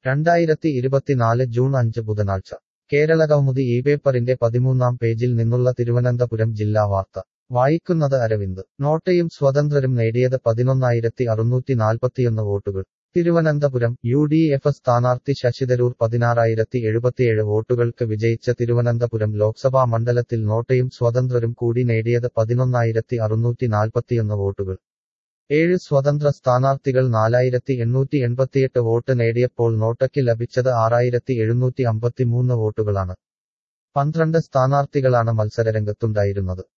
രണ്ടായിരത്തി ഇരുപത്തിനാല് ജൂൺ അഞ്ച് ബുധനാഴ്ച കേരളകൗമുദി ഈ പേപ്പറിന്റെ പതിമൂന്നാം പേജിൽ നിന്നുള്ള തിരുവനന്തപുരം ജില്ലാ വാർത്ത വായിക്കുന്നത് അരവിന്ദ് നോട്ടയും സ്വതന്ത്രരും നേടിയത് പതിനൊന്നായിരത്തി അറുന്നൂറ്റി നാൽപ്പത്തിയൊന്ന് വോട്ടുകൾ തിരുവനന്തപുരം യു ഡി എഫ് സ്ഥാനാർത്ഥി ശശിതരൂർ പതിനാറായിരത്തി എഴുപത്തിയേഴ് വോട്ടുകൾക്ക് വിജയിച്ച തിരുവനന്തപുരം ലോക്സഭാ മണ്ഡലത്തിൽ നോട്ടയും സ്വതന്ത്രരും കൂടി നേടിയത് പതിനൊന്നായിരത്തി അറുന്നൂറ്റി നാൽപ്പത്തിയൊന്ന് വോട്ടുകൾ ഏഴ് സ്വതന്ത്ര സ്ഥാനാർത്ഥികൾ നാലായിരത്തി എണ്ണൂറ്റി എൺപത്തിയെട്ട് വോട്ട് നേടിയപ്പോൾ നോട്ടയ്ക്ക് ലഭിച്ചത് ആറായിരത്തി എഴുന്നൂറ്റി അമ്പത്തിമൂന്ന് വോട്ടുകളാണ് പന്ത്രണ്ട് സ്ഥാനാർത്ഥികളാണ് മത്സരരംഗത്തുണ്ടായിരുന്നത്